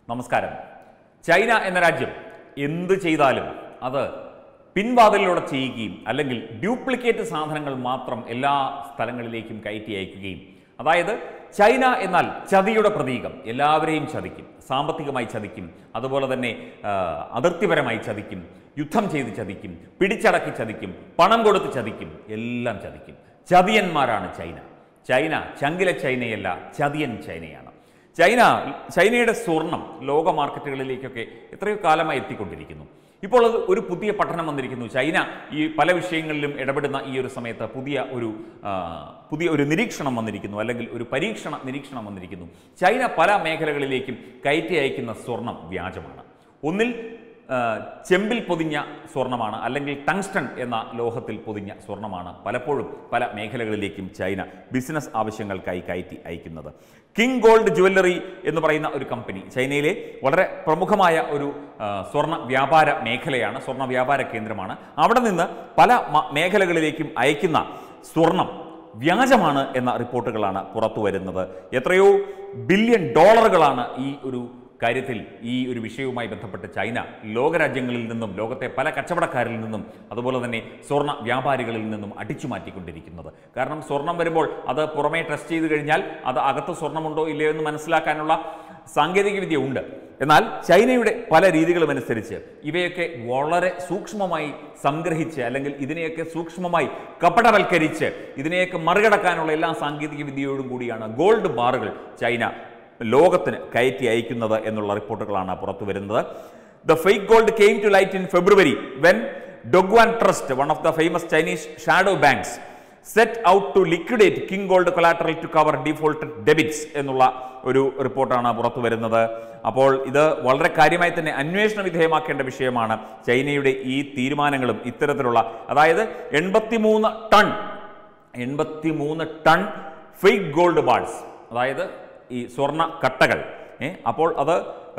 നമസ്കാരം ചൈന എന്ന രാജ്യം എന്ത് ചെയ്താലും അത് പിൻവാതിലിലൂടെ ചെയ്യുകയും അല്ലെങ്കിൽ ഡ്യൂപ്ലിക്കേറ്റ് സാധനങ്ങൾ മാത്രം എല്ലാ സ്ഥലങ്ങളിലേക്കും കയറ്റി അയക്കുകയും അതായത് ചൈന എന്നാൽ ചതിയുടെ പ്രതീകം എല്ലാവരെയും ചതിക്കും സാമ്പത്തികമായി ചതിക്കും അതുപോലെ തന്നെ ആ, അതിർത്തിപരമായി ചതിക്കും യുദ്ധം ചെയ്ത് ചതിക്കും പിടിച്ചടക്കി ചതിക്കും പണം കൊടുത്ത് ചതിക്കും എല്ലാം ചതിക്കും ചതിയന്മാരാണ് ചൈന ചൈന ചങ്കിലെ ചൈനയല്ല ചതിയൻ ചൈനയാണ് ചൈന ചൈനയുടെ സ്വർണം ലോക മാർക്കറ്റുകളിലേക്കൊക്കെ എത്രയോ കാലമായി എത്തിക്കൊണ്ടിരിക്കുന്നു ഇപ്പോൾ അത് ഒരു പുതിയ പഠനം വന്നിരിക്കുന്നു ചൈന ഈ പല വിഷയങ്ങളിലും ഇടപെടുന്ന ഈ ഒരു സമയത്ത് പുതിയ ഒരു ആ, പുതിയ ഒരു നിരീക്ഷണം വന്നിരിക്കുന്നു അല്ലെങ്കിൽ ഒരു പരീക്ഷണ നിരീക്ഷണം വന്നിരിക്കുന്നു ചൈന പല മേഖലകളിലേക്കും കയറ്റി അയക്കുന്ന സ്വർണം വ്യാജമാണ് ഒന്നിൽ ആ, ചെമ്പിൽ പൊതിഞ്ഞ സ്വർണ്ണമാണ് അല്ലെങ്കിൽ ടങ്സ്റ്റൺ എന്ന ലോഹത്തിൽ പൊതിഞ്ഞ സ്വർണ്ണമാണ് പലപ്പോഴും പല മേഖലകളിലേക്കും ചൈന ബിസിനസ് ആവശ്യങ്ങൾക്കായി കയറ്റി അയക്കുന്നത് കിങ് ഗോൾഡ് ജുവല്ലറി എന്ന് പറയുന്ന ഒരു കമ്പനി ചൈനയിലെ വളരെ പ്രമുഖമായ ഒരു ആ, സ്വർണ്ണ വ്യാപാര മേഖലയാണ് സ്വർണ്ണ വ്യാപാര കേന്ദ്രമാണ് അവിടെ നിന്ന് പല മ- മേഖലകളിലേക്കും അയക്കുന്ന സ്വർണം വ്യാജമാണ് എന്ന റിപ്പോർട്ടുകളാണ് പുറത്തു വരുന്നത് എത്രയോ ബില്യൺ ഡോളറുകളാണ് ഈ ഒരു കാര്യത്തിൽ ഈ ഒരു വിഷയവുമായി ബന്ധപ്പെട്ട് ചൈന ലോകരാജ്യങ്ങളിൽ നിന്നും ലോകത്തെ പല കച്ചവടക്കാരിൽ നിന്നും അതുപോലെ തന്നെ സ്വർണ്ണ വ്യാപാരികളിൽ നിന്നും അടിച്ചു മാറ്റിക്കൊണ്ടിരിക്കുന്നത് കാരണം സ്വർണം വരുമ്പോൾ അത് പുറമേ ടെസ്റ്റ് ചെയ്ത് കഴിഞ്ഞാൽ അത് അകത്ത് സ്വർണ്ണമുണ്ടോ ഇല്ലയോ എന്ന് മനസ്സിലാക്കാനുള്ള സാങ്കേതികവിദ്യ ഉണ്ട് എന്നാൽ ചൈനയുടെ പല രീതികളും അനുസരിച്ച് ഇവയൊക്കെ വളരെ സൂക്ഷ്മമായി സംഗ്രഹിച്ച് അല്ലെങ്കിൽ ഇതിനെയൊക്കെ സൂക്ഷ്മമായി കപടവൽക്കരിച്ച് ഇതിനെയൊക്കെ മറികടക്കാനുള്ള എല്ലാ സാങ്കേതിക വിദ്യയോടും കൂടിയാണ് ഗോൾഡ് ബാറുകൾ ചൈന ലോകത്തിന് കയറ്റി അയക്കുന്നത് എന്നുള്ള റിപ്പോർട്ടുകളാണ് പുറത്തു വരുന്നത് the fake gold came to light in February when Dongguan trust one of the famous Chinese shadow banks set out to liquidate king gold collateral to cover defaulted debits എന്നുള്ള ഒരു റിപ്പോർട്ടാണ് പുറത്തു വരുന്നത് അപ്പോൾ ഇത് വളരെ കാര്യമായി തന്നെ അന്വേഷണ വിധേയമാക്കേണ്ട വിഷയമാണ് ചൈനയുടെ ഈ തീരുമാനങ്ങളും ഇത്തരത്തിലുള്ള അതായത് എൺപത്തിമൂന്ന് ടൺ എൺപത്തിമൂന്ന് ടൺ ഫേക്ക് ഗോൾഡ് ബാൾസ് അതായത് ഈ സ്വർണ്ണ കട്ടകൾ ഏ, അപ്പോൾ അത്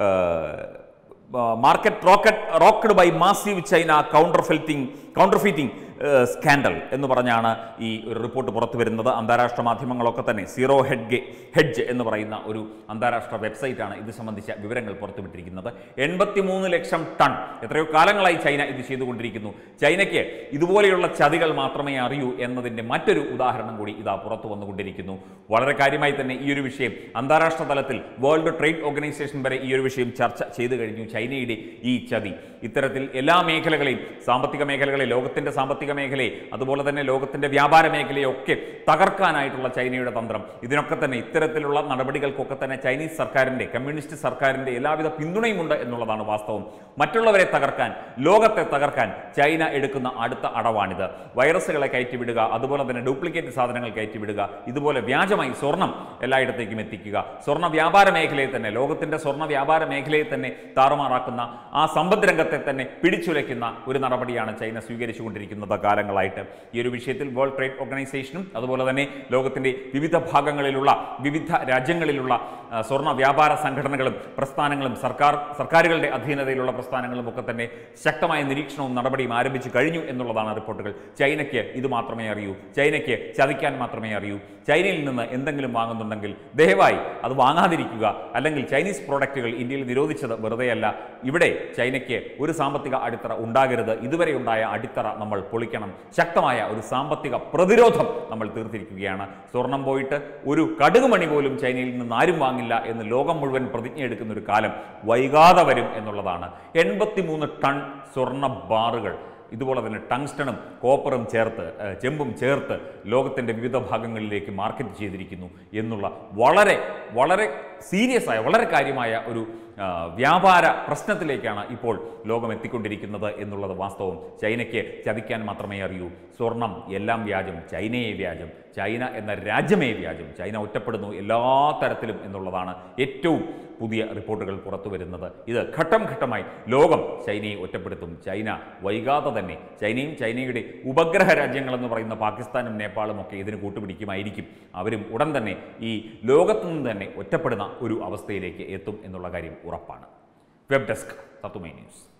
market rocket rocked by massive China counterfeiting counterfeiting scandal എന്ന് പറഞ്ഞാണ് ഈ ഒരു റിപ്പോർട്ട് പുറത്തു വരുന്നത് അന്താരാഷ്ട്ര മാധ്യമങ്ങളൊക്കെ തന്നെ സീറോ ഹെഡ് ഗെ ഹെഡ്ജ് എന്ന് പറയുന്ന ഒരു അന്താരാഷ്ട്ര വെബ്സൈറ്റാണ് ഇത് സംബന്ധിച്ച വിവരങ്ങൾ പുറത്തുവിട്ടിരിക്കുന്നത് എൺപത്തിമൂന്ന് ലക്ഷം ടൺ എത്രയോ കാലങ്ങളായി ചൈന ഇത് ചെയ്തുകൊണ്ടിരിക്കുന്നു ചൈനയ്ക്ക് ഇതുപോലെയുള്ള ചതികൾ മാത്രമേ അറിയൂ എന്നതിൻ്റെ മറ്റൊരു ഉദാഹരണം കൂടി ഇതാ പുറത്തു വന്നുകൊണ്ടിരിക്കുന്നു വളരെ കാര്യമായി തന്നെ ഈ ഒരു വിഷയം അന്താരാഷ്ട്ര തലത്തിൽ വേൾഡ് ട്രേഡ് ഓർഗനൈസേഷൻ വരെ ഈ ഒരു വിഷയം ചർച്ച ചെയ്തു കഴിഞ്ഞു ചൈനയുടെ ഈ ചതി ഇത്തരത്തിൽ എല്ലാ മേഖലകളെയും സാമ്പത്തിക മേഖലകളെ ലോകത്തിന്റെ സാമ്പത്തിക മേഖലയെ അതുപോലെ തന്നെ ലോകത്തിന്റെ വ്യാപാര മേഖലയെ ഒക്കെ തകർക്കാനായിട്ടുള്ള ചൈനയുടെ തന്ത്രം ഇതിനൊക്കെ തന്നെ ഇത്തരത്തിലുള്ള നടപടികൾക്കൊക്കെ തന്നെ ചൈനീസ് സർക്കാരിന്റെ കമ്മ്യൂണിസ്റ്റ് സർക്കാരിന്റെ എല്ലാവിധ പിന്തുണയുമുണ്ട് എന്നുള്ളതാണ് വാസ്തവം മറ്റുള്ളവരെ തകർക്കാൻ ലോകത്തെ തകർക്കാൻ ചൈന എടുക്കുന്ന അടുത്ത അടവാണിത് വൈറസുകളെ കയറ്റിവിടുക അതുപോലെ തന്നെ ഡ്യൂപ്ലിക്കേറ്റ് സാധനങ്ങൾ കയറ്റിവിടുക ഇതുപോലെ വ്യാജമായി സ്വർണം എല്ലായിടത്തേക്കും എത്തിക്കുക സ്വർണ്ണ വ്യാപാര മേഖലയെ തന്നെ ലോകത്തിന്റെ സ്വർണ്ണ വ്യാപാര മേഖലയെ തന്നെ താറുമാറാക്കുന്ന ആ സമ്പദ് രംഗത്തെ തന്നെ പിടിച്ചുലയ്ക്കുന്ന ഒരു നടപടിയാണ് ചൈന സ്വീകരിച്ചുകൊണ്ടിരിക്കുന്നത് കാലങ്ങളായിട്ട് ഈ ഒരു വിഷയത്തിൽ വേൾഡ് ട്രേഡ് ഓർഗനൈസേഷനും അതുപോലെ തന്നെ ലോകത്തിന്റെ വിവിധ ഭാഗങ്ങളിലുള്ള വിവിധ രാജ്യങ്ങളിലുള്ള ആ, സ്വർണ്ണ വ്യാപാര സംഘടനകളും പ്രസ്ഥാനങ്ങളും സർക്കാർ സർക്കാരുകളുടെ അധീനതയിലുള്ള പ്രസ്ഥാനങ്ങളും ഒക്കെ തന്നെ ശക്തമായ നിരീക്ഷണവും നടപടിയും ആരംഭിച്ചു കഴിഞ്ഞു എന്നുള്ളതാണ് റിപ്പോർട്ടുകൾ ചൈനയ്ക്ക് ഇത് മാത്രമേ അറിയൂ ചൈനയ്ക്ക് ചതിക്കാൻ മാത്രമേ അറിയൂ ചൈനയിൽ നിന്ന് എന്തെങ്കിലും വാങ്ങുന്നുണ്ടെങ്കിൽ ദയവായി അത് വാങ്ങാതിരിക്കുക അല്ലെങ്കിൽ ചൈനീസ് പ്രോഡക്റ്റുകൾ ഇന്ത്യയിൽ നിരോധിച്ചത് വെറുതെയല്ല ഇവിടെ ചൈനയ്ക്ക് ഒരു സാമ്പത്തിക അടിത്തറ ഉണ്ടാകരുത് ഇതുവരെ ഉണ്ടായ അടിത്തറ നമ്മൾ പൊളിക്കണം ശക്തമായ ഒരു സാമ്പത്തിക പ്രതിരോധം നമ്മൾ തീർത്തിരിക്കുകയാണ് സ്വർണം പോയിട്ട് ഒരു കടുകുമണി പോലും ചൈനയിൽ നിന്ന് ആരും വാങ്ങില്ല എന്ന് ലോകം മുഴുവൻ പ്രതിജ്ഞ എടുക്കുന്ന ഒരു കാലം വൈകാതെ വരും എന്നുള്ളതാണ് എൺപത്തിമൂന്ന് ടൺ സ്വർണ്ണ ബാറുകൾ ഇതുപോലെ തന്നെ ടങ്സ്റ്റണും കോപ്പറും ചേർത്ത് ഏഹ്, ചെമ്പും ചേർത്ത് ലോകത്തിൻ്റെ വിവിധ ഭാഗങ്ങളിലേക്ക് മാർക്കറ്റ് ചെയ്തിരിക്കുന്നു എന്നുള്ള വളരെ വളരെ സീരിയസ് ആയ വളരെ കാര്യമായ ഒരു ആ, വ്യാപാര പ്രശ്നത്തിലേക്കാണ് ഇപ്പോൾ ലോകം എത്തിക്കൊണ്ടിരിക്കുന്നത് എന്നുള്ളത് വാസ്തവം ചൈനയ്ക്ക് ചതിക്കാൻ മാത്രമേ അറിയൂ സ്വർണം എല്ലാം വ്യാജം ചൈനയെ വ്യാജം ചൈന എന്ന രാജ്യമേ വ്യാജം ചൈന ഒറ്റപ്പെടുന്നു എല്ലാ തരത്തിലും എന്നുള്ളതാണ് ഏറ്റവും പുതിയ റിപ്പോർട്ടുകൾ പുറത്തു വരുന്നത് ഇത് ഘട്ടം ഘട്ടമായി ലോകം ചൈനയെ ഒറ്റപ്പെടുത്തും ചൈന വൈകാതെ തന്നെ ചൈനയും ചൈനയുടെ ഉപഗ്രഹ രാജ്യങ്ങളെന്ന് പറയുന്ന പാകിസ്ഥാനും നേപ്പാളും ഒക്കെ ഇതിന് കൂട്ടുപിടിക്കുമായിരിക്കും അവരും ഉടൻ തന്നെ ഈ ലോകത്തു നിന്ന് തന്നെ ഒറ്റപ്പെടുന്ന ഒരു അവസ്ഥയിലേക്ക് എത്തും എന്നുള്ള കാര്യം ഉറപ്പാണ് വെബ് ഡെസ്ക് തത്തുമൈ ന്യൂസ്